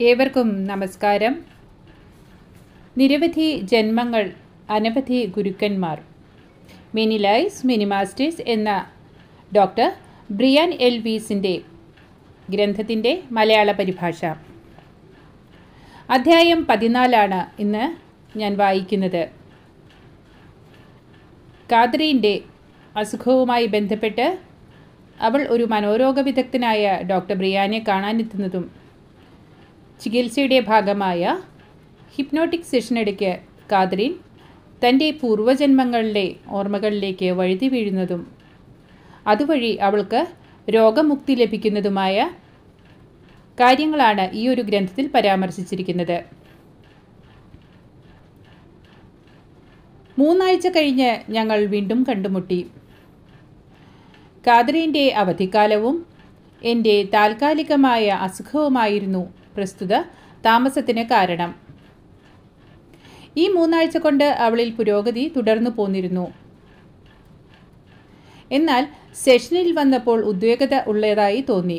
ഏവർക്കും നമസ്കാരം നിരവധി ജന്മങ്ങൾ അനവധി ഗുരുക്കന്മാർ മെനി ലൈസ് മെനി മാസ്റ്റേഴ്സ് എന്ന ഡോക്ടർ ബ്രിയാൻ എൽ വീസിൻ്റെ ഗ്രന്ഥത്തിൻ്റെ മലയാള പരിഭാഷ അധ്യായം പതിനാലാണ് ഇന്ന് ഞാൻ വായിക്കുന്നത് കാദ്രീൻ്റെ അസുഖവുമായി ബന്ധപ്പെട്ട് അവൾ ഒരു മനോരോഗ വിദഗ്ധനായ ഡോക്ടർ ബ്രിയാനെ കാണാനെത്തുന്നതും ചികിത്സയുടെ ഭാഗമായ ഹിപ്നോട്ടിക് സെഷനിടയ്ക്ക് കാദ്രീൻ തൻ്റെ പൂർവ്വജന്മങ്ങളിലെ ഓർമ്മകളിലേക്ക് വഴുതി വീഴുന്നതും അതുവഴി അവൾക്ക് രോഗമുക്തി ലഭിക്കുന്നതുമായ കാര്യങ്ങളാണ് ഈ ഒരു ഗ്രന്ഥത്തിൽ പരാമർശിച്ചിരിക്കുന്നത് മൂന്നാഴ്ച കഴിഞ്ഞ് ഞങ്ങൾ വീണ്ടും കണ്ടുമുട്ടി കാതറിൻ്റെ അവധിക്കാലവും എൻ്റെ താൽക്കാലികമായ അസുഖവുമായിരുന്നു പ്രസ്തുത താമസത്തിന് കാരണം ഈ മൂന്നാഴ്ച കൊണ്ട് അവളിൽ പുരോഗതി തുടർന്നു പോന്നിരുന്നു എന്നാൽ സെഷനിൽ വന്നപ്പോൾ ഉദ്വേഗത ഉള്ളതായി തോന്നി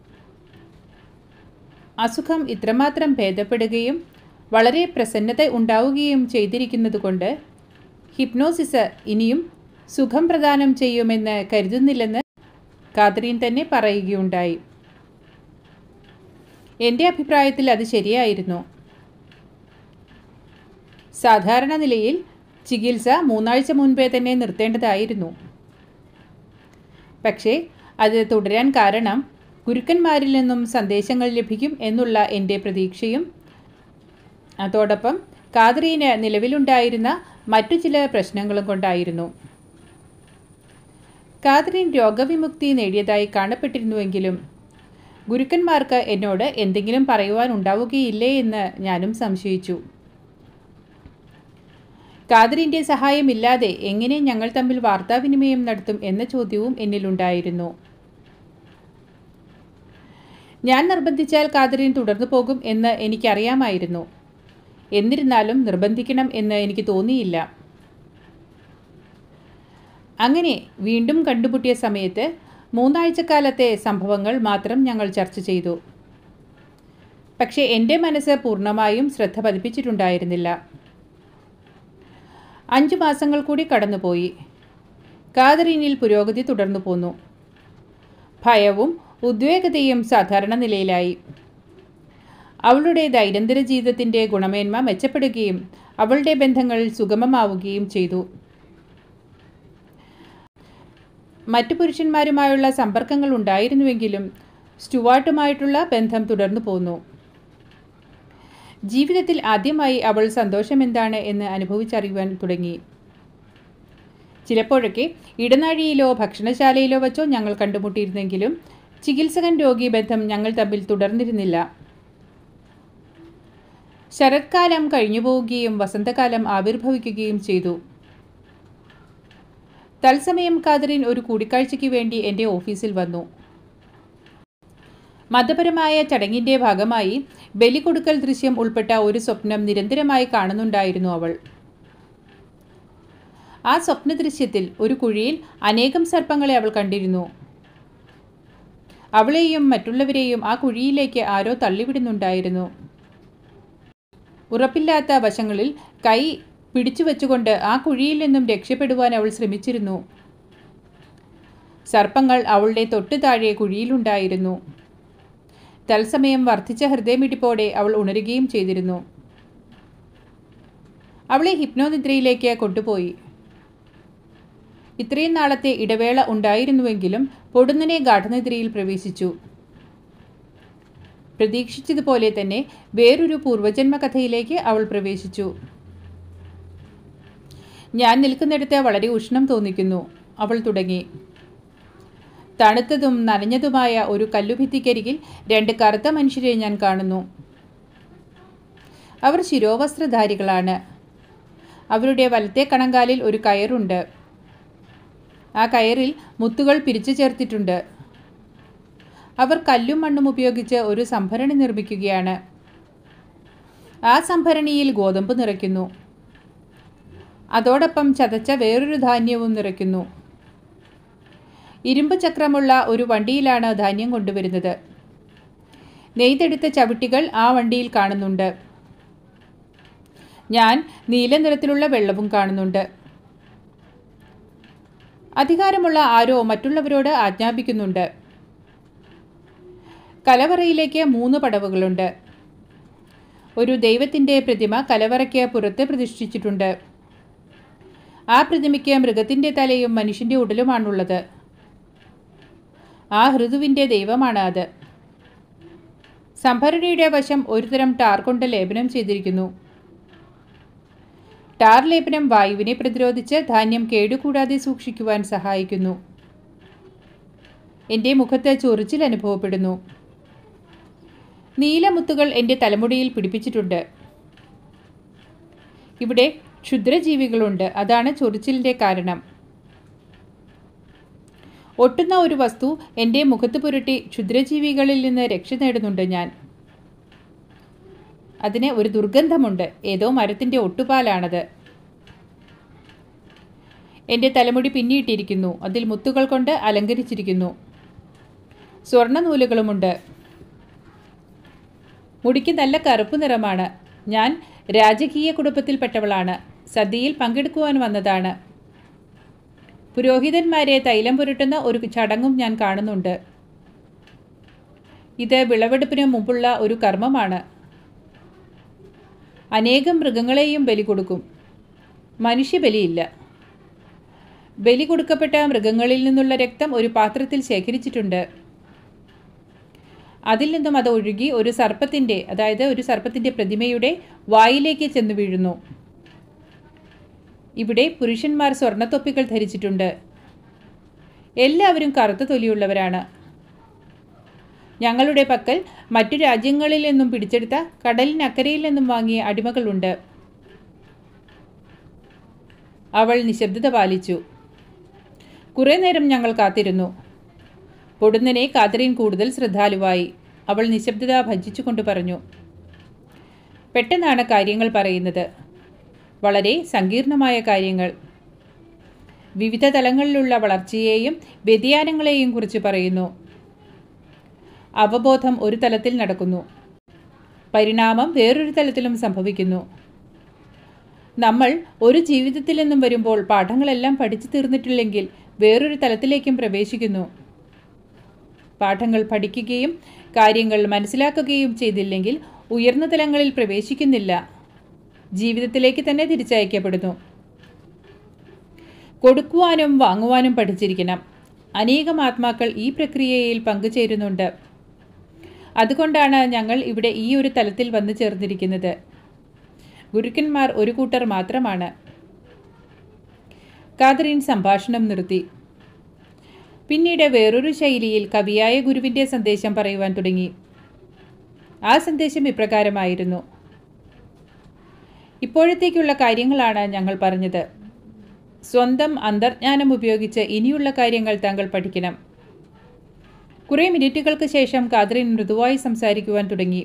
അസുഖം ഇത്രമാത്രം ഭേദപ്പെടുകയും വളരെ പ്രസന്നത ഉണ്ടാവുകയും ചെയ്തിരിക്കുന്നതുകൊണ്ട് ഹിപ്നോസിസ് ഇനിയും സുഖം പ്രദാനം ചെയ്യുമെന്ന് കരുതുന്നില്ലെന്ന് കാതറീൻ തന്നെ പറയുകയുണ്ടായി എൻ്റെ അഭിപ്രായത്തിൽ അത് ശരിയായിരുന്നു സാധാരണ നിലയിൽ ചികിത്സ മൂന്നാഴ്ച മുൻപേ തന്നെ നിർത്തേണ്ടതായിരുന്നു പക്ഷേ അത് തുടരാൻ കാരണം ഗുരുക്കന്മാരിൽ നിന്നും സന്ദേശങ്ങൾ ലഭിക്കും എന്നുള്ള എൻ്റെ പ്രതീക്ഷയും അതോടൊപ്പം കാതറീന് നിലവിലുണ്ടായിരുന്ന മറ്റു ചില പ്രശ്നങ്ങളും കൊണ്ടായിരുന്നു കാതറിൻ രോഗവിമുക്തി നേടിയതായി കാണപ്പെട്ടിരുന്നുവെങ്കിലും ഗുരുക്കന്മാർക്ക് എന്നോട് എന്തെങ്കിലും പറയുവാൻ ഉണ്ടാവുകയില്ലേ എന്ന് ഞാനും സംശയിച്ചു കാതറിൻ്റെ സഹായമില്ലാതെ എങ്ങനെ ഞങ്ങൾ തമ്മിൽ വാർത്താവിനിമയം നടത്തും എന്ന ചോദ്യവും എന്നിലുണ്ടായിരുന്നു ഞാൻ നിർബന്ധിച്ചാൽ കാതറിൻ തുടർന്നു പോകും എന്ന് എനിക്കറിയാമായിരുന്നു എന്നിരുന്നാലും നിർബന്ധിക്കണം എന്ന് എനിക്ക് തോന്നിയില്ല അങ്ങനെ വീണ്ടും കണ്ടുമുട്ടിയ സമയത്ത് മൂന്നാഴ്ചക്കാലത്തെ സംഭവങ്ങൾ മാത്രം ഞങ്ങൾ ചർച്ച ചെയ്തു പക്ഷേ എൻ്റെ മനസ്സ് പൂർണ്ണമായും ശ്രദ്ധ പതിപ്പിച്ചിട്ടുണ്ടായിരുന്നില്ല അഞ്ചു മാസങ്ങൾ കൂടി കടന്നുപോയി കാതറീനിൽ പുരോഗതി തുടർന്നു പോന്നു ഭയവും ഉദ്വേഗതയും സാധാരണ നിലയിലായി അവളുടെ ദൈനംദിന ജീവിതത്തിൻ്റെ ഗുണമേന്മ മെച്ചപ്പെടുകയും അവളുടെ ബന്ധങ്ങൾ സുഗമമാവുകയും ചെയ്തു മറ്റു പുരുഷന്മാരുമായുള്ള സമ്പർക്കങ്ങൾ ഉണ്ടായിരുന്നുവെങ്കിലും സ്റ്റുവാർട്ടുമായിട്ടുള്ള ബന്ധം തുടർന്നു പോന്നു ജീവിതത്തിൽ ആദ്യമായി അവൾ സന്തോഷമെന്താണ് എന്ന് അനുഭവിച്ചറിയുവാൻ തുടങ്ങി ചിലപ്പോഴൊക്കെ ഇടനാഴിയിലോ ഭക്ഷണശാലയിലോ വച്ചോ ഞങ്ങൾ കണ്ടുമുട്ടിയിരുന്നെങ്കിലും ചികിത്സകൻ രോഗി ബന്ധം ഞങ്ങൾ തമ്മിൽ തുടർന്നിരുന്നില്ല ശരത്കാലം കഴിഞ്ഞുപോവുകയും വസന്തകാലം ആവിർഭവിക്കുകയും ചെയ്തു തത്സമയം കാതറിൻ ഒരു കൂടിക്കാഴ്ചയ്ക്ക് വേണ്ടി എൻ്റെ ഓഫീസിൽ വന്നു മതപരമായ ചടങ്ങിൻ്റെ ഭാഗമായി ബലി കൊടുക്കൽ ദൃശ്യം ഉൾപ്പെട്ട ഒരു സ്വപ്നം നിരന്തരമായി കാണുന്നുണ്ടായിരുന്നു അവൾ ആ സ്വപ്ന ദൃശ്യത്തിൽ ഒരു കുഴിയിൽ അനേകം സർപ്പങ്ങളെ അവൾ കണ്ടിരുന്നു അവളെയും മറ്റുള്ളവരെയും ആ കുഴിയിലേക്ക് ആരോ തള്ളിവിടുന്നുണ്ടായിരുന്നു ഉറപ്പില്ലാത്ത വശങ്ങളിൽ കൈ പിടിച്ചു വെച്ചുകൊണ്ട് ആ കുഴിയിൽ നിന്നും രക്ഷപ്പെടുവാൻ അവൾ ശ്രമിച്ചിരുന്നു സർപ്പങ്ങൾ അവളുടെ തൊട്ടു താഴെ കുഴിയിലുണ്ടായിരുന്നു തത്സമയം വർദ്ധിച്ച ഹൃദയമിടിപ്പോടെ അവൾ ഉണരുകയും ചെയ്തിരുന്നു അവളെ ഹിപ്നോനിദ്രയിലേക്ക് കൊണ്ടുപോയി ഇത്രയും നാളത്തെ ഇടവേള ഉണ്ടായിരുന്നുവെങ്കിലും പൊടുന്നനെ ഗാഠനിദ്രയിൽ പ്രവേശിച്ചു പ്രതീക്ഷിച്ചതുപോലെ തന്നെ വേറൊരു പൂർവജന്മ കഥയിലേക്ക് അവൾ പ്രവേശിച്ചു ഞാൻ നിൽക്കുന്നിടത്ത് വളരെ ഉഷ്ണം തോന്നിക്കുന്നു അവൾ തുടങ്ങി തണുത്തതും നനഞ്ഞതുമായ ഒരു കല്ലുഭിത്തിക്കരികിൽ രണ്ട് കറുത്ത മനുഷ്യരെ ഞാൻ കാണുന്നു അവർ ശിരോവസ്ത്രധാരികളാണ് അവരുടെ വലത്തെ കണങ്കാലിൽ ഒരു കയറുണ്ട് ആ കയറിൽ മുത്തുകൾ പിരിച്ചു ചേർത്തിട്ടുണ്ട് അവർ കല്ലും മണ്ണും ഉപയോഗിച്ച് ഒരു സംഭരണി നിർമ്മിക്കുകയാണ് ആ സംഭരണിയിൽ ഗോതമ്പ് നിറയ്ക്കുന്നു അതോടൊപ്പം ചതച്ച വേറൊരു ധാന്യവും നിറയ്ക്കുന്നു ഇരുമ്പ് ചക്രമുള്ള ഒരു വണ്ടിയിലാണ് ധാന്യം കൊണ്ടുവരുന്നത് നെയ്തെടുത്ത ചവിട്ടികൾ ആ വണ്ടിയിൽ കാണുന്നുണ്ട് ഞാൻ നീല നിറത്തിലുള്ള വെള്ളവും കാണുന്നുണ്ട് അധികാരമുള്ള ആരോ മറ്റുള്ളവരോട് ആജ്ഞാപിക്കുന്നുണ്ട് കലവറയിലേക്ക് മൂന്ന് പടവുകളുണ്ട് ഒരു ദൈവത്തിൻ്റെ പ്രതിമ കലവറയ്ക്ക് പുറത്ത് പ്രതിഷ്ഠിച്ചിട്ടുണ്ട് ആ പ്രതിമയ്ക്ക് മൃഗത്തിൻ്റെ തലയും മനുഷ്യൻ്റെ ഉടലുമാണുള്ളത് ആ ഹൃദുവിൻ്റെ ദൈവമാണ് അത് സംഭരണിയുടെ വശം ഒരുതരം ടാർ കൊണ്ട് ലേപനം ചെയ്തിരിക്കുന്നു ടാർ ലേപനം വായുവിനെ പ്രതിരോധിച്ച് ധാന്യം കേടുകൂടാതെ സൂക്ഷിക്കുവാൻ സഹായിക്കുന്നു എൻ്റെ മുഖത്ത് ചൊറിച്ചിൽ അനുഭവപ്പെടുന്നു നീലമുത്തുകൾ എൻ്റെ തലമുടിയിൽ പിടിപ്പിച്ചിട്ടുണ്ട് ഇവിടെ ക്ഷുദ്രജീവികളുണ്ട് അതാണ് ചൊറിച്ചിലിൻ്റെ കാരണം ഒട്ടുന്ന ഒരു വസ്തു എൻ്റെ മുഖത്ത് പുരട്ടി ക്ഷുദ്രജീവികളിൽ നിന്ന് രക്ഷ നേടുന്നുണ്ട് ഞാൻ അതിന് ഒരു ദുർഗന്ധമുണ്ട് ഏതോ മരത്തിൻ്റെ ഒട്ടുപാലാണത് എൻ്റെ തലമുടി പിന്നിയിട്ടിരിക്കുന്നു അതിൽ മുത്തുകൾ കൊണ്ട് അലങ്കരിച്ചിരിക്കുന്നു സ്വർണ്ണ നൂലുകളുമുണ്ട് മുടിക്ക് നല്ല കറുപ്പ് നിറമാണ് ഞാൻ രാജകീയ കുടുംബത്തിൽപ്പെട്ടവളാണ് സദ്യയിൽ പങ്കെടുക്കുവാൻ വന്നതാണ് പുരോഹിതന്മാരെ തൈലം പുരട്ടുന്ന ഒരു ചടങ്ങും ഞാൻ കാണുന്നുണ്ട് ഇത് വിളവെടുപ്പിന് മുമ്പുള്ള ഒരു കർമ്മമാണ് അനേകം മൃഗങ്ങളെയും ബലി കൊടുക്കും മനുഷ്യബലിയില്ല ബലി കൊടുക്കപ്പെട്ട മൃഗങ്ങളിൽ നിന്നുള്ള രക്തം ഒരു പാത്രത്തിൽ ശേഖരിച്ചിട്ടുണ്ട് അതിൽ നിന്നും അത് ഒഴുകി ഒരു സർപ്പത്തിൻ്റെ അതായത് ഒരു സർപ്പത്തിൻ്റെ പ്രതിമയുടെ വായിലേക്ക് ചെന്ന് വീഴുന്നു ഇവിടെ പുരുഷന്മാർ സ്വർണ്ണത്തൊപ്പികൾ ധരിച്ചിട്ടുണ്ട് എല്ലാവരും കറുത്ത തൊലിയുള്ളവരാണ് ഞങ്ങളുടെ പക്കൽ മറ്റു രാജ്യങ്ങളിൽ നിന്നും പിടിച്ചെടുത്ത കടലിനക്കരയിൽ നിന്നും വാങ്ങിയ അടിമകളുണ്ട് അവൾ നിശബ്ദത പാലിച്ചു കുറേ നേരം ഞങ്ങൾ കാത്തിരുന്നു പൊടുന്നനെ കാതറിൻ കൂടുതൽ ശ്രദ്ധാലുവായി അവൾ നിശബ്ദത ഭജിച്ചുകൊണ്ട് പറഞ്ഞു പെട്ടെന്നാണ് കാര്യങ്ങൾ പറയുന്നത് വളരെ സങ്കീർണമായ കാര്യങ്ങൾ വിവിധ തലങ്ങളിലുള്ള വളർച്ചയെയും വ്യതിയാനങ്ങളെയും കുറിച്ച് പറയുന്നു അവബോധം ഒരു തലത്തിൽ നടക്കുന്നു പരിണാമം വേറൊരു തലത്തിലും സംഭവിക്കുന്നു നമ്മൾ ഒരു ജീവിതത്തിൽ നിന്നും വരുമ്പോൾ പാഠങ്ങളെല്ലാം പഠിച്ചു തീർന്നിട്ടില്ലെങ്കിൽ വേറൊരു തലത്തിലേക്കും പ്രവേശിക്കുന്നു പാഠങ്ങൾ പഠിക്കുകയും കാര്യങ്ങൾ മനസ്സിലാക്കുകയും ചെയ്തില്ലെങ്കിൽ ഉയർന്ന തലങ്ങളിൽ പ്രവേശിക്കുന്നില്ല ജീവിതത്തിലേക്ക് തന്നെ തിരിച്ചയക്കപ്പെടുന്നു കൊടുക്കുവാനും വാങ്ങുവാനും പഠിച്ചിരിക്കണം അനേകം ആത്മാക്കൾ ഈ പ്രക്രിയയിൽ പങ്കുചേരുന്നുണ്ട് അതുകൊണ്ടാണ് ഞങ്ങൾ ഇവിടെ ഈ ഒരു തലത്തിൽ വന്നു ചേർന്നിരിക്കുന്നത് ഗുരുക്കന്മാർ ഒരു കൂട്ടർ മാത്രമാണ് കാതറിൻ സംഭാഷണം നിർത്തി പിന്നീട് വേറൊരു ശൈലിയിൽ കവിയായ ഗുരുവിൻ്റെ സന്ദേശം പറയുവാൻ തുടങ്ങി ആ സന്ദേശം ഇപ്രകാരമായിരുന്നു ഇപ്പോഴത്തേക്കുള്ള കാര്യങ്ങളാണ് ഞങ്ങൾ പറഞ്ഞത് സ്വന്തം അന്തർജ്ഞാനം ഉപയോഗിച്ച് ഇനിയുള്ള കാര്യങ്ങൾ താങ്കൾ പഠിക്കണം കുറേ മിനിറ്റുകൾക്ക് ശേഷം കാതറിൻ മൃദുവായി സംസാരിക്കുവാൻ തുടങ്ങി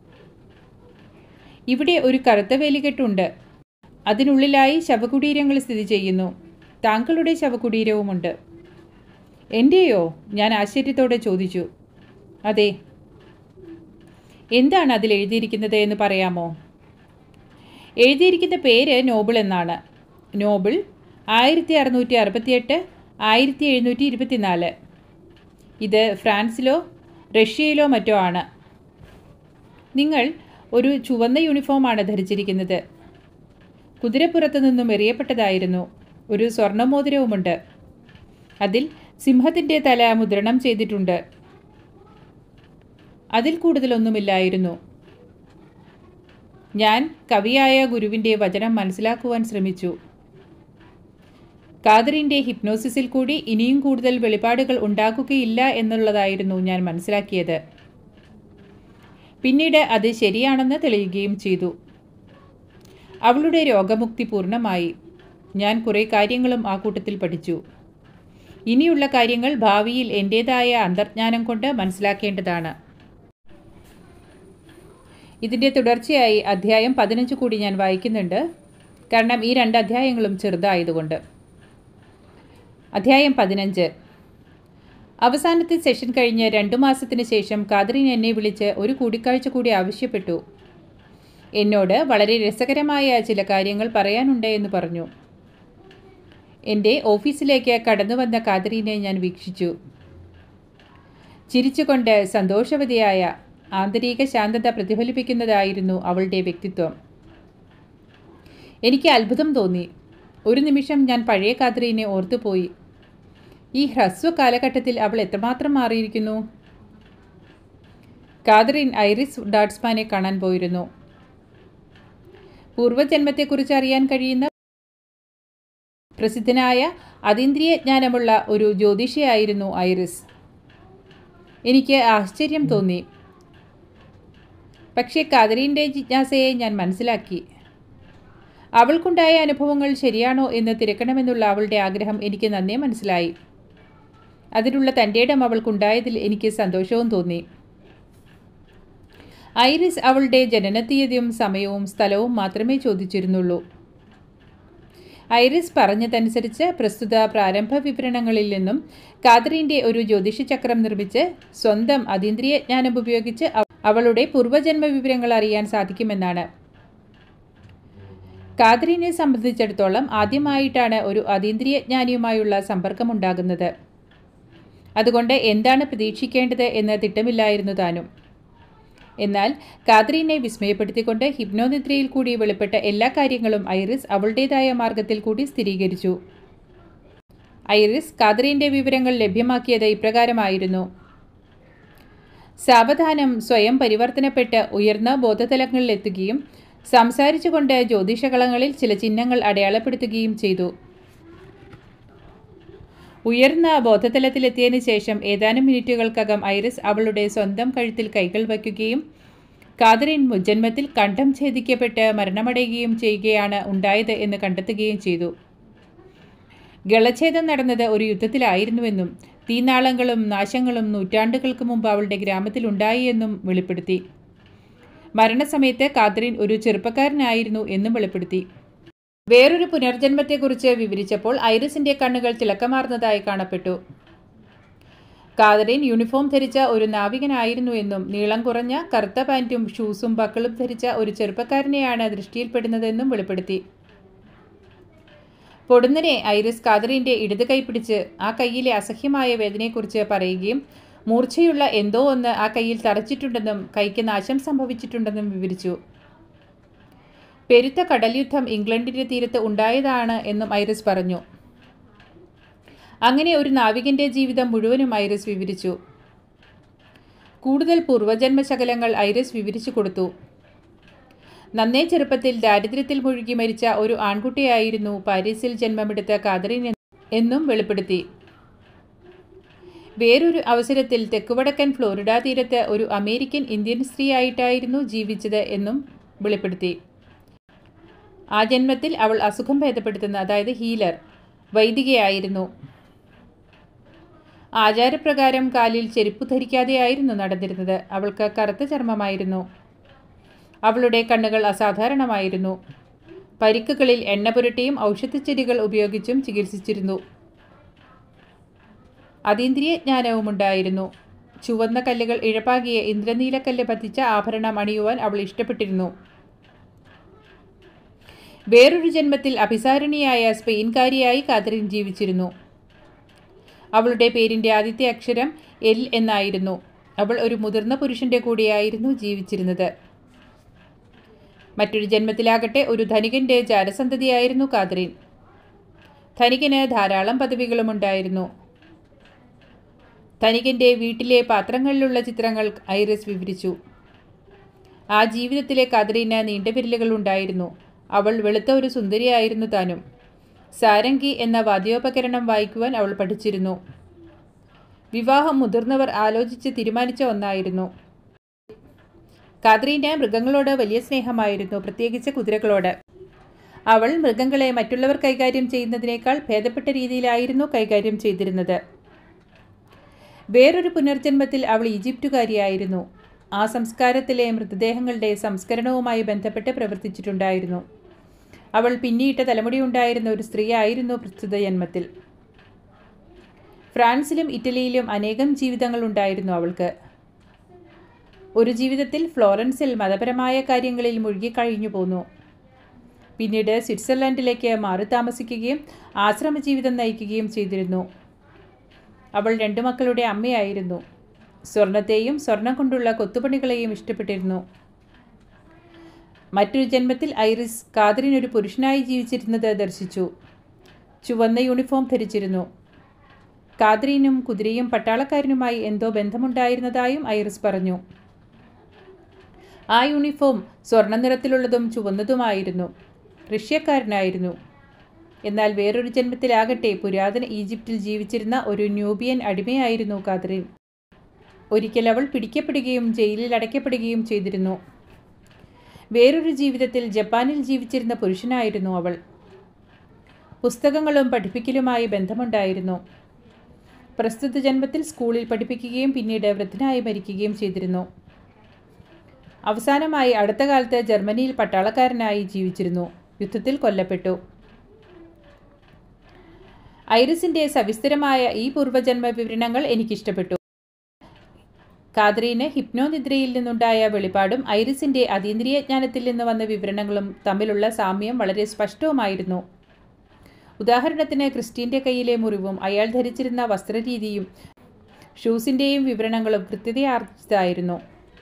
ഇവിടെ ഒരു കറുത്ത വേലികെട്ടുണ്ട് അതിനുള്ളിലായി ശവകുടീരങ്ങൾ സ്ഥിതി ചെയ്യുന്നു താങ്കളുടെ ശവകുടീരവുമുണ്ട് എൻ്റെയോ ഞാൻ ആശ്ചര്യത്തോടെ ചോദിച്ചു അതെ എന്താണ് അതിൽ എഴുതിയിരിക്കുന്നത് എന്ന് പറയാമോ എഴുതിയിരിക്കുന്ന പേര് നോബിൾ എന്നാണ് നോബിൾ ആയിരത്തി അറുന്നൂറ്റി അറുപത്തിയെട്ട് ആയിരത്തി എഴുന്നൂറ്റി ഇരുപത്തിനാല് ഇത് ഫ്രാൻസിലോ റഷ്യയിലോ മറ്റോ ആണ് നിങ്ങൾ ഒരു ചുവന്ന യൂണിഫോമാണ് ധരിച്ചിരിക്കുന്നത് കുതിരപ്പുറത്തു നിന്നും എറിയപ്പെട്ടതായിരുന്നു ഒരു സ്വർണ്ണമോതിരവുമുണ്ട് അതിൽ സിംഹത്തിൻ്റെ തല മുദ്രണം ചെയ്തിട്ടുണ്ട് അതിൽ കൂടുതലൊന്നുമില്ലായിരുന്നു ഞാൻ കവിയായ ഗുരുവിൻ്റെ വചനം മനസ്സിലാക്കുവാൻ ശ്രമിച്ചു കാതറിൻ്റെ ഹിപ്നോസിസിൽ കൂടി ഇനിയും കൂടുതൽ വെളിപാടുകൾ ഉണ്ടാക്കുകയില്ല എന്നുള്ളതായിരുന്നു ഞാൻ മനസ്സിലാക്കിയത് പിന്നീട് അത് ശരിയാണെന്ന് തെളിയുകയും ചെയ്തു അവളുടെ രോഗമുക്തി പൂർണ്ണമായി ഞാൻ കുറേ കാര്യങ്ങളും ആ കൂട്ടത്തിൽ പഠിച്ചു ഇനിയുള്ള കാര്യങ്ങൾ ഭാവിയിൽ എൻ്റേതായ അന്തർജ്ഞാനം കൊണ്ട് മനസ്സിലാക്കേണ്ടതാണ് ഇതിൻ്റെ തുടർച്ചയായി അധ്യായം പതിനഞ്ച് കൂടി ഞാൻ വായിക്കുന്നുണ്ട് കാരണം ഈ രണ്ട് അധ്യായങ്ങളും ചെറുതായതുകൊണ്ട് അധ്യായം പതിനഞ്ച് അവസാനത്തെ സെഷൻ കഴിഞ്ഞ് രണ്ടു മാസത്തിന് ശേഷം കാതറിൻ എന്നെ വിളിച്ച് ഒരു കൂടിക്കാഴ്ച കൂടി ആവശ്യപ്പെട്ടു എന്നോട് വളരെ രസകരമായ ചില കാര്യങ്ങൾ പറയാനുണ്ട് എന്ന് പറഞ്ഞു എൻ്റെ ഓഫീസിലേക്ക് കടന്നു വന്ന കാതറീനെ ഞാൻ വീക്ഷിച്ചു ചിരിച്ചുകൊണ്ട് സന്തോഷവതിയായ ആന്തരിക ശാന്തത പ്രതിഫലിപ്പിക്കുന്നതായിരുന്നു അവളുടെ വ്യക്തിത്വം എനിക്ക് അത്ഭുതം തോന്നി ഒരു നിമിഷം ഞാൻ പഴയ കാതറീനെ ഓർത്തുപോയി ഈ ഹ്രസ്വ കാലഘട്ടത്തിൽ അവൾ എത്രമാത്രം മാറിയിരിക്കുന്നു കാതറിൻ ഐറിസ് ഡാട്സ്മാനെ കാണാൻ പോയിരുന്നു പൂർവ്വജന്മത്തെക്കുറിച്ച് അറിയാൻ കഴിയുന്ന പ്രസിദ്ധനായ അതീന്ദ്രിയ ജ്ഞാനമുള്ള ഒരു ജ്യോതിഷിയായിരുന്നു ഐറിസ് എനിക്ക് ആശ്ചര്യം തോന്നി പക്ഷേ കാതറിൻ്റെ ജിജ്ഞാസയെ ഞാൻ മനസ്സിലാക്കി അവൾക്കുണ്ടായ അനുഭവങ്ങൾ ശരിയാണോ എന്ന് തിരക്കണമെന്നുള്ള അവളുടെ ആഗ്രഹം എനിക്ക് നന്നേ മനസ്സിലായി അതിനുള്ള തൻ്റെ ഇടം അവൾക്കുണ്ടായതിൽ എനിക്ക് സന്തോഷവും തോന്നി ഐറിസ് അവളുടെ ജനനത്തീയതിയും സമയവും സ്ഥലവും മാത്രമേ ചോദിച്ചിരുന്നുള്ളൂ ഐറിസ് പറഞ്ഞതനുസരിച്ച് പ്രസ്തുത പ്രാരംഭ വിവരണങ്ങളിൽ നിന്നും കാതറിൻ്റെ ഒരു ജ്യോതിഷചക്രം നിർമ്മിച്ച് സ്വന്തം അതീന്ദ്രിയ ജ്ഞാനം ഉപയോഗിച്ച് അവളുടെ പൂർവ്വജന്മ വിവരങ്ങൾ അറിയാൻ സാധിക്കുമെന്നാണ് കാതറിനെ സംബന്ധിച്ചിടത്തോളം ആദ്യമായിട്ടാണ് ഒരു അതീന്ദ്രിയ ജ്ഞാനിയുമായുള്ള സമ്പർക്കമുണ്ടാകുന്നത് അതുകൊണ്ട് എന്താണ് പ്രതീക്ഷിക്കേണ്ടത് എന്ന് തിട്ടമില്ലായിരുന്നു താനും എന്നാൽ കാത്രീനെ വിസ്മയപ്പെടുത്തിക്കൊണ്ട് ഹിപ്നോനിദ്രയിൽ കൂടി വെളിപ്പെട്ട എല്ലാ കാര്യങ്ങളും ഐറിസ് അവളുടേതായ മാർഗത്തിൽ കൂടി സ്ഥിരീകരിച്ചു ഐറിസ് കാത്രീൻ്റെ വിവരങ്ങൾ ലഭ്യമാക്കിയത് ഇപ്രകാരമായിരുന്നു സാവധാനം സ്വയം പരിവർത്തനപ്പെട്ട് ഉയർന്ന ബോധതലങ്ങളിലെത്തുകയും സംസാരിച്ചുകൊണ്ട് ജ്യോതിഷകളങ്ങളിൽ ചില ചിഹ്നങ്ങൾ അടയാളപ്പെടുത്തുകയും ചെയ്തു ഉയർന്ന ബോധതലത്തിലെത്തിയതിനു ശേഷം ഏതാനും മിനിറ്റുകൾക്കകം ഐറിസ് അവളുടെ സ്വന്തം കഴുത്തിൽ കൈകൾ വയ്ക്കുകയും കാതറിൻ മുജന്മത്തിൽ കണ്ഠം ഛേദിക്കപ്പെട്ട് മരണമടയുകയും ചെയ്യുകയാണ് ഉണ്ടായത് എന്ന് കണ്ടെത്തുകയും ചെയ്തു ഗളച്ഛേദം നടന്നത് ഒരു യുദ്ധത്തിലായിരുന്നുവെന്നും തീനാളങ്ങളും നാശങ്ങളും നൂറ്റാണ്ടുകൾക്ക് മുമ്പ് അവളുടെ ഗ്രാമത്തിൽ ഉണ്ടായി എന്നും വെളിപ്പെടുത്തി മരണസമയത്ത് കാതറിൻ ഒരു ചെറുപ്പക്കാരനായിരുന്നു എന്നും വെളിപ്പെടുത്തി വേറൊരു പുനർജന്മത്തെക്കുറിച്ച് വിവരിച്ചപ്പോൾ ഐറിസിന്റെ കണ്ണുകൾ തിളക്കമാർന്നതായി കാണപ്പെട്ടു കാതറിൻ യൂണിഫോം ധരിച്ച ഒരു നാവികനായിരുന്നു എന്നും നീളം കുറഞ്ഞ കറുത്ത പാൻറ്റും ഷൂസും ബക്കളും ധരിച്ച ഒരു ചെറുപ്പക്കാരനെയാണ് ദൃഷ്ടിയിൽപ്പെടുന്നതെന്നും വെളിപ്പെടുത്തി പൊടുന്നനെ ഐറിസ് കാതറിൻ്റെ ഇടത് കൈ പിടിച്ച് ആ കൈയിലെ അസഹ്യമായ വേദനയെക്കുറിച്ച് പറയുകയും മൂർച്ചയുള്ള എന്തോ ഒന്ന് ആ കൈയിൽ തറച്ചിട്ടുണ്ടെന്നും കൈക്ക് നാശം സംഭവിച്ചിട്ടുണ്ടെന്നും വിവരിച്ചു പെരുത്ത കടൽയുദ്ധം ഇംഗ്ലണ്ടിൻ്റെ തീരത്ത് ഉണ്ടായതാണ് എന്നും ഐറിസ് പറഞ്ഞു അങ്ങനെ ഒരു നാവികന്റെ ജീവിതം മുഴുവനും ഐറിസ് വിവരിച്ചു കൂടുതൽ പൂർവജന്മശകലങ്ങൾ ഐറിസ് വിവരിച്ചു കൊടുത്തു നന്നേ ചെറുപ്പത്തിൽ ദാരിദ്ര്യത്തിൽ മുഴുകി മരിച്ച ഒരു ആൺകുട്ടിയായിരുന്നു പാരീസിൽ ജന്മമെടുത്ത കാതറിൻ എന്നും വെളിപ്പെടുത്തി വേറൊരു അവസരത്തിൽ തെക്കുവടക്കൻ ഫ്ലോറിഡ തീരത്ത് ഒരു അമേരിക്കൻ ഇന്ത്യൻ സ്ത്രീയായിട്ടായിരുന്നു ജീവിച്ചത് എന്നും വെളിപ്പെടുത്തി ആ ജന്മത്തിൽ അവൾ അസുഖം ഭേദപ്പെടുത്തുന്ന അതായത് ഹീലർ വൈദികയായിരുന്നു ആചാരപ്രകാരം കാലിൽ ചെരുപ്പ് ധരിക്കാതെയായിരുന്നു നടന്നിരുന്നത് അവൾക്ക് കറുത്ത ചർമ്മമായിരുന്നു അവളുടെ കണ്ണുകൾ അസാധാരണമായിരുന്നു പരിക്കുകളിൽ എണ്ണ പുരട്ടിയും ഔഷധച്ചെടികൾ ഉപയോഗിച്ചും ചികിത്സിച്ചിരുന്നു അതീന്ദ്രിയ ജ്ഞാനവുമുണ്ടായിരുന്നു ചുവന്ന കല്ലുകൾ ഇഴപ്പാകിയ ഇന്ദ്രനീലക്കല്ല് പതിച്ച ആഭരണം അണിയുവാൻ അവൾ ഇഷ്ടപ്പെട്ടിരുന്നു വേറൊരു ജന്മത്തിൽ അഭിസാരിണിയായ സ്പെയിൻകാരിയായി കാതറിൻ ജീവിച്ചിരുന്നു അവളുടെ പേരിൻ്റെ ആദ്യത്തെ അക്ഷരം എൽ എന്നായിരുന്നു അവൾ ഒരു മുതിർന്ന പുരുഷന്റെ കൂടെയായിരുന്നു ജീവിച്ചിരുന്നത് മറ്റൊരു ജന്മത്തിലാകട്ടെ ഒരു ധനികന്റെ ജാരസന്തതിയായിരുന്നു കാതറിൻ ധനികന് ധാരാളം പദവികളും ഉണ്ടായിരുന്നു ധനികന്റെ വീട്ടിലെ പാത്രങ്ങളിലുള്ള ചിത്രങ്ങൾ ഐറിസ് വിവരിച്ചു ആ ജീവിതത്തിലെ കാതറിന് നീണ്ട വിരലുകൾ ഉണ്ടായിരുന്നു അവൾ വെളുത്ത ഒരു സുന്ദരിയായിരുന്നു താനും സാരംഗി എന്ന വാദ്യോപകരണം വായിക്കുവാൻ അവൾ പഠിച്ചിരുന്നു വിവാഹം മുതിർന്നവർ ആലോചിച്ച് തീരുമാനിച്ച ഒന്നായിരുന്നു കാത്രീന് മൃഗങ്ങളോട് വലിയ സ്നേഹമായിരുന്നു പ്രത്യേകിച്ച് കുതിരകളോട് അവൾ മൃഗങ്ങളെ മറ്റുള്ളവർ കൈകാര്യം ചെയ്യുന്നതിനേക്കാൾ ഭേദപ്പെട്ട രീതിയിലായിരുന്നു കൈകാര്യം ചെയ്തിരുന്നത് വേറൊരു പുനർജന്മത്തിൽ അവൾ ഈജിപ്തുകാരിയായിരുന്നു ആ സംസ്കാരത്തിലെ മൃതദേഹങ്ങളുടെ സംസ്കരണവുമായി ബന്ധപ്പെട്ട് പ്രവർത്തിച്ചിട്ടുണ്ടായിരുന്നു അവൾ പിന്നീട്ട തലമുടിയുണ്ടായിരുന്ന ഒരു സ്ത്രീയായിരുന്നു പ്രസ്തുത ജന്മത്തിൽ ഫ്രാൻസിലും ഇറ്റലിയിലും അനേകം ജീവിതങ്ങൾ ഉണ്ടായിരുന്നു അവൾക്ക് ഒരു ജീവിതത്തിൽ ഫ്ലോറൻസിൽ മതപരമായ കാര്യങ്ങളിൽ മുഴുകിക്കഴിഞ്ഞു പോന്നു പിന്നീട് സ്വിറ്റ്സർലൻഡിലേക്ക് മാറി താമസിക്കുകയും ആശ്രമ ജീവിതം നയിക്കുകയും ചെയ്തിരുന്നു അവൾ രണ്ടു മക്കളുടെ അമ്മയായിരുന്നു സ്വർണത്തെയും സ്വർണം കൊണ്ടുള്ള കൊത്തുപണികളെയും ഇഷ്ടപ്പെട്ടിരുന്നു മറ്റൊരു ജന്മത്തിൽ ഐറിസ് കാതറിൻ ഒരു പുരുഷനായി ജീവിച്ചിരുന്നത് ദർശിച്ചു ചുവന്ന യൂണിഫോം ധരിച്ചിരുന്നു കാതറീനും കുതിരയും പട്ടാളക്കാരനുമായി എന്തോ ബന്ധമുണ്ടായിരുന്നതായും ഐറിസ് പറഞ്ഞു ആ യൂണിഫോം സ്വർണ്ണ നിറത്തിലുള്ളതും ചുവന്നതുമായിരുന്നു റഷ്യക്കാരനായിരുന്നു എന്നാൽ വേറൊരു ജന്മത്തിലാകട്ടെ പുരാതന ഈജിപ്തിൽ ജീവിച്ചിരുന്ന ഒരു ന്യൂബിയൻ അടിമയായിരുന്നു കാതറിൻ ഒരിക്കൽ അവൾ പിടിക്കപ്പെടുകയും ജയിലിൽ അടയ്ക്കപ്പെടുകയും ചെയ്തിരുന്നു വേറൊരു ജീവിതത്തിൽ ജപ്പാനിൽ ജീവിച്ചിരുന്ന പുരുഷനായിരുന്നു അവൾ പുസ്തകങ്ങളും പഠിപ്പിക്കലുമായി ബന്ധമുണ്ടായിരുന്നു പ്രസ്തുത ജന്മത്തിൽ സ്കൂളിൽ പഠിപ്പിക്കുകയും പിന്നീട് വൃദ്ധനായി മരിക്കുകയും ചെയ്തിരുന്നു അവസാനമായി അടുത്ത കാലത്ത് ജർമ്മനിയിൽ പട്ടാളക്കാരനായി ജീവിച്ചിരുന്നു യുദ്ധത്തിൽ കൊല്ലപ്പെട്ടു ഐറിസിന്റെ സവിസ്തരമായ ഈ പൂർവ്വജന്മ വിവരണങ്ങൾ എനിക്കിഷ്ടപ്പെട്ടു കാതറീന് ഹിപ്നോനിദ്രയിൽ നിന്നുണ്ടായ വെളിപാടും ഐറിസിന്റെ അതീന്ദ്രിയ ജ്ഞാനത്തിൽ നിന്ന് വന്ന വിവരണങ്ങളും തമ്മിലുള്ള സാമ്യം വളരെ സ്പഷ്ടവുമായിരുന്നു ഉദാഹരണത്തിന് ക്രിസ്റ്റീൻ്റെ കയ്യിലെ മുറിവും അയാൾ ധരിച്ചിരുന്ന വസ്ത്രരീതിയും ഷൂസിൻ്റെയും വിവരണങ്ങളും കൃത്യതയാർജിച്ചതായിരുന്നു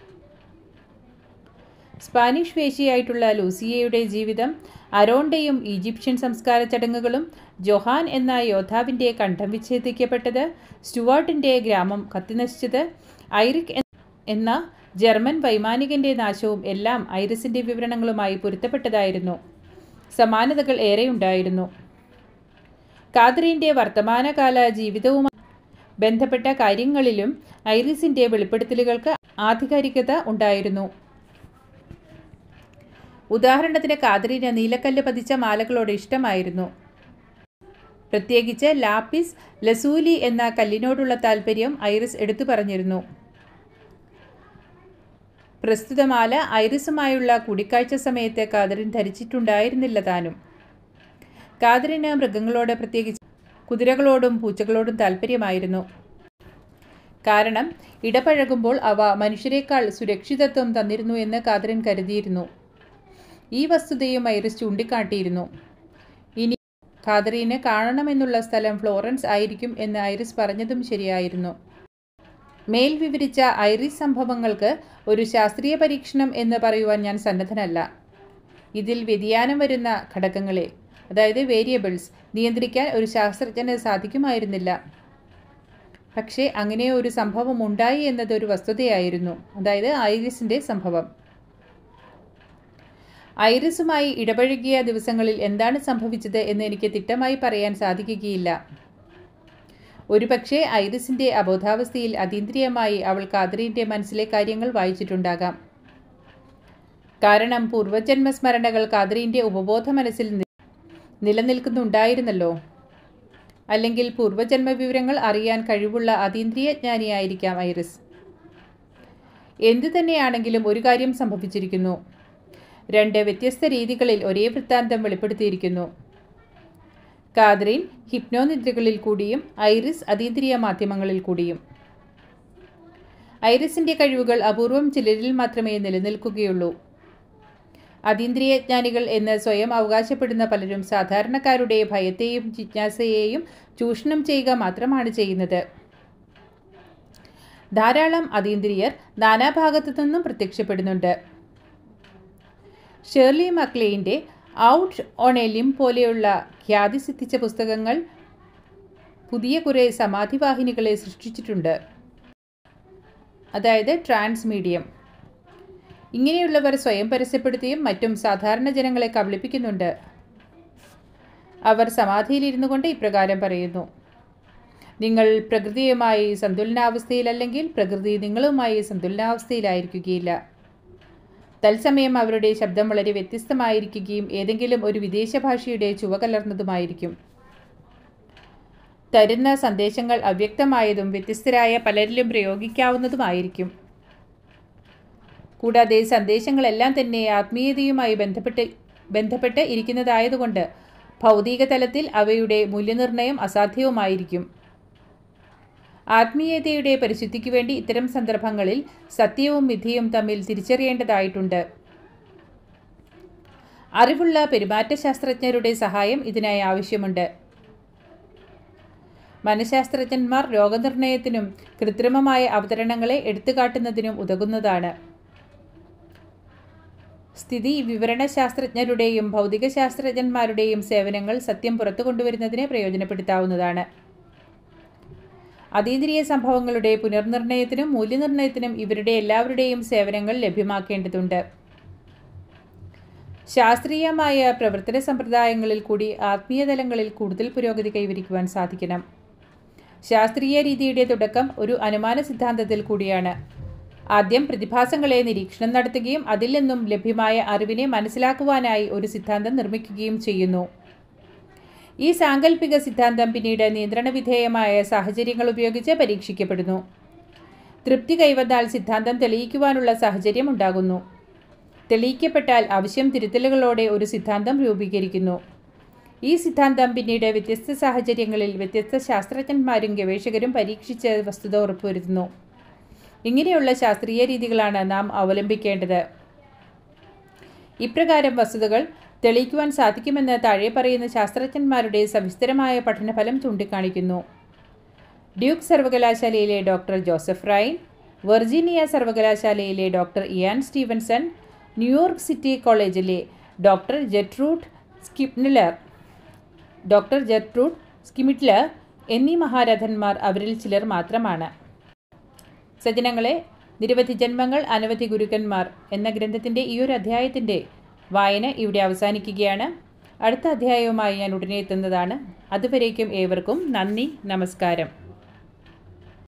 സ്പാനിഷ് വേശിയായിട്ടുള്ള ലൂസിയയുടെ ജീവിതം അരോണ്ടയും ഈജിപ്ഷ്യൻ സംസ്കാര ചടങ്ങുകളും ജൊഹാൻ എന്ന യോദ്ധാവിൻ്റെ കണ്ഠം വിച്ഛേദിക്കപ്പെട്ടത് സ്റ്റുവാർട്ടിൻ്റെ ഗ്രാമം കത്തിനശിച്ചത് ഐറിക് എന്ന ജർമ്മൻ വൈമാനികൻ്റെ നാശവും എല്ലാം ഐറിസിൻ്റെ വിവരണങ്ങളുമായി പൊരുത്തപ്പെട്ടതായിരുന്നു സമാനതകൾ ഏറെയുണ്ടായിരുന്നു കാതറിൻ്റെ വർത്തമാനകാല ജീവിതവുമായി ബന്ധപ്പെട്ട കാര്യങ്ങളിലും ഐറിസിൻ്റെ വെളിപ്പെടുത്തലുകൾക്ക് ആധികാരികത ഉണ്ടായിരുന്നു ഉദാഹരണത്തിന് കാതറിന് നീലക്കല്ല് പതിച്ച മാലകളോട് ഇഷ്ടമായിരുന്നു പ്രത്യേകിച്ച് ലാപ്പിസ് ലസൂലി എന്ന കല്ലിനോടുള്ള താല്പര്യം ഐറിസ് എടുത്തു പറഞ്ഞിരുന്നു പ്രസ്തുത മാല ഐറിസുമായുള്ള കൂടിക്കാഴ്ച സമയത്ത് കാതറിൻ ധരിച്ചിട്ടുണ്ടായിരുന്നില്ല താനും കാതറിന് മൃഗങ്ങളോട് പ്രത്യേകിച്ച് കുതിരകളോടും പൂച്ചകളോടും താല്പര്യമായിരുന്നു കാരണം ഇടപഴകുമ്പോൾ അവ മനുഷ്യരെക്കാൾ സുരക്ഷിതത്വം തന്നിരുന്നു എന്ന് കാതറിൻ കരുതിയിരുന്നു ഈ വസ്തുതയും ഐറിസ് ചൂണ്ടിക്കാട്ടിയിരുന്നു ഇനി ഖാദറീനെ കാണണമെന്നുള്ള സ്ഥലം ഫ്ലോറൻസ് ആയിരിക്കും എന്ന് ഐറിസ് പറഞ്ഞതും ശരിയായിരുന്നു മേൽ വിവരിച്ച ഐറിസ് സംഭവങ്ങൾക്ക് ഒരു ശാസ്ത്രീയ പരീക്ഷണം എന്ന് പറയുവാൻ ഞാൻ സന്നദ്ധനല്ല ഇതിൽ വ്യതിയാനം വരുന്ന ഘടകങ്ങളെ അതായത് വേരിയബിൾസ് നിയന്ത്രിക്കാൻ ഒരു ശാസ്ത്രജ്ഞന് സാധിക്കുമായിരുന്നില്ല പക്ഷേ അങ്ങനെ ഒരു സംഭവം ഉണ്ടായി എന്നത് ഒരു വസ്തുതയായിരുന്നു അതായത് ഐറിസിൻ്റെ സംഭവം ഐറിസുമായി ഇടപഴകിയ ദിവസങ്ങളിൽ എന്താണ് സംഭവിച്ചത് എന്ന് എനിക്ക് തിട്ടമായി പറയാൻ സാധിക്കുകയില്ല ഒരുപക്ഷെ ഐറിസിൻ്റെ അബോധാവസ്ഥയിൽ അതീന്ദ്രിയമായി അവൾ കാതറിൻ്റെ മനസ്സിലെ കാര്യങ്ങൾ വായിച്ചിട്ടുണ്ടാകാം കാരണം പൂർവ്വജന്മ സ്മരണകൾ കാതറിൻ്റെ ഉപബോധ മനസ്സിൽ നിലനിൽക്കുന്നുണ്ടായിരുന്നല്ലോ അല്ലെങ്കിൽ പൂർവ്വജന്മ വിവരങ്ങൾ അറിയാൻ കഴിവുള്ള അതീന്ദ്രിയ ജ്ഞാനിയായിരിക്കാം ഐറിസ് എന്തു തന്നെയാണെങ്കിലും ഒരു കാര്യം സംഭവിച്ചിരിക്കുന്നു രണ്ട് വ്യത്യസ്ത രീതികളിൽ ഒരേ വൃത്താന്തം വെളിപ്പെടുത്തിയിരിക്കുന്നു കാതറിൻ ഹിപ്നോനിദ്രകളിൽ കൂടിയും ഐറിസ് അതീന്ദ്രിയ മാധ്യമങ്ങളിൽ കൂടിയും ഐറിസിൻ്റെ കഴിവുകൾ അപൂർവം ചിലരിൽ മാത്രമേ നിലനിൽക്കുകയുള്ളൂ അതീന്ദ്രിയജ്ഞാനികൾ എന്ന് സ്വയം അവകാശപ്പെടുന്ന പലരും സാധാരണക്കാരുടെ ഭയത്തെയും ജിജ്ഞാസയെയും ചൂഷണം ചെയ്യുക മാത്രമാണ് ചെയ്യുന്നത് ധാരാളം അതീന്ദ്രിയർ നാനാഭാഗത്തു നിന്നും പ്രത്യക്ഷപ്പെടുന്നുണ്ട് ഷേർലി മക്ലെയിൻ്റെ ഔട്ട് ഓൺ എ ലിം പോലെയുള്ള ഖ്യാതി സിദ്ധിച്ച പുസ്തകങ്ങൾ പുതിയ കുറേ സമാധിവാഹിനികളെ സൃഷ്ടിച്ചിട്ടുണ്ട് അതായത് ട്രാൻസ് മീഡിയം ഇങ്ങനെയുള്ളവർ സ്വയം പരസ്യപ്പെടുത്തിയും മറ്റും സാധാരണ ജനങ്ങളെ കബളിപ്പിക്കുന്നുണ്ട് അവർ സമാധിയിലിരുന്നു കൊണ്ട് ഇപ്രകാരം പറയുന്നു നിങ്ങൾ പ്രകൃതിയുമായി സന്തുലനാവസ്ഥയിലല്ലെങ്കിൽ പ്രകൃതി നിങ്ങളുമായി സന്തുലനാവസ്ഥയിലായിരിക്കുകയില്ല തത്സമയം അവരുടെ ശബ്ദം വളരെ വ്യത്യസ്തമായിരിക്കുകയും ഏതെങ്കിലും ഒരു വിദേശ ഭാഷയുടെ ചുവ കലർന്നതുമായിരിക്കും തരുന്ന സന്ദേശങ്ങൾ അവ്യക്തമായതും വ്യത്യസ്തരായ പലരിലും പ്രയോഗിക്കാവുന്നതുമായിരിക്കും കൂടാതെ സന്ദേശങ്ങളെല്ലാം തന്നെ ആത്മീയതയുമായി ബന്ധപ്പെട്ട് ബന്ധപ്പെട്ട് ഇരിക്കുന്നതായതുകൊണ്ട് ഭൗതിക തലത്തിൽ അവയുടെ മൂല്യനിർണ്ണയം അസാധ്യവുമായിരിക്കും ആത്മീയതയുടെ പരിശുദ്ധിക്ക് വേണ്ടി ഇത്തരം സന്ദർഭങ്ങളിൽ സത്യവും മിഥ്യയും തമ്മിൽ തിരിച്ചറിയേണ്ടതായിട്ടുണ്ട് അറിവുള്ള പെരുമാറ്റശാസ്ത്രജ്ഞരുടെ സഹായം ഇതിനായി ആവശ്യമുണ്ട് മനഃശാസ്ത്രജ്ഞന്മാർ രോഗനിർണയത്തിനും കൃത്രിമമായ അവതരണങ്ങളെ എടുത്തുകാട്ടുന്നതിനും ഉതകുന്നതാണ് സ്ഥിതി വിവരണശാസ്ത്രജ്ഞരുടെയും ഭൗതികശാസ്ത്രജ്ഞന്മാരുടെയും സേവനങ്ങൾ സത്യം പുറത്തു കൊണ്ടുവരുന്നതിന് പ്രയോജനപ്പെടുത്താവുന്നതാണ് അതീന്ദ്രിയ സംഭവങ്ങളുടെ പുനർനിർണയത്തിനും മൂല്യനിർണയത്തിനും ഇവരുടെ എല്ലാവരുടെയും സേവനങ്ങൾ ലഭ്യമാക്കേണ്ടതുണ്ട് ശാസ്ത്രീയമായ പ്രവർത്തന സമ്പ്രദായങ്ങളിൽ കൂടി ആത്മീയ തലങ്ങളിൽ കൂടുതൽ പുരോഗതി കൈവരിക്കുവാൻ സാധിക്കണം ശാസ്ത്രീയ രീതിയുടെ തുടക്കം ഒരു അനുമാന സിദ്ധാന്തത്തിൽ കൂടിയാണ് ആദ്യം പ്രതിഭാസങ്ങളെ നിരീക്ഷണം നടത്തുകയും അതിൽ നിന്നും ലഭ്യമായ അറിവിനെ മനസ്സിലാക്കുവാനായി ഒരു സിദ്ധാന്തം നിർമ്മിക്കുകയും ചെയ്യുന്നു ഈ സാങ്കല്പിക സിദ്ധാന്തം പിന്നീട് നിയന്ത്രണവിധേയമായ സാഹചര്യങ്ങൾ ഉപയോഗിച്ച് പരീക്ഷിക്കപ്പെടുന്നു തൃപ്തി കൈവന്നാൽ സിദ്ധാന്തം തെളിയിക്കുവാനുള്ള സാഹചര്യം ഉണ്ടാകുന്നു തെളിയിക്കപ്പെട്ടാൽ ആവശ്യം തിരുത്തലുകളോടെ ഒരു സിദ്ധാന്തം രൂപീകരിക്കുന്നു ഈ സിദ്ധാന്തം പിന്നീട് വ്യത്യസ്ത സാഹചര്യങ്ങളിൽ വ്യത്യസ്ത ശാസ്ത്രജ്ഞന്മാരും ഗവേഷകരും പരീക്ഷിച്ച് വസ്തുത ഉറപ്പുവരുത്തുന്നു ഇങ്ങനെയുള്ള ശാസ്ത്രീയ രീതികളാണ് നാം അവലംബിക്കേണ്ടത് ഇപ്രകാരം വസ്തുതകൾ തെളിയിക്കുവാൻ സാധിക്കുമെന്ന് താഴെ പറയുന്ന ശാസ്ത്രജ്ഞന്മാരുടെ സവിസ്തരമായ പഠനഫലം ചൂണ്ടിക്കാണിക്കുന്നു ഡ്യൂക്ക് സർവകലാശാലയിലെ ഡോക്ടർ ജോസഫ് റൈൻ വെർജീനിയ സർവകലാശാലയിലെ doctor Ian Stevenson New York city കോളേജിലെ doctor Gertrude Schmeidler doctor Gertrude Schmeidler എന്നീ മഹാരഥന്മാർ അവരിൽ ചിലർ മാത്രമാണ് സജ്ജനങ്ങളെ നിരവധി ജന്മങ്ങൾ അനവധി ഗുരുക്കന്മാർ എന്ന ഗ്രന്ഥത്തിൻ്റെ ഈ ഒരു അധ്യായത്തിൻ്റെ വായന ഇവിടെ അവസാനിക്കുകയാണ് അടുത്ത അധ്യായവുമായി ഞാൻ ഉടനെ എത്തുന്നതാണ് അതുവരേക്കും ഏവർക്കും നന്ദി നമസ്കാരം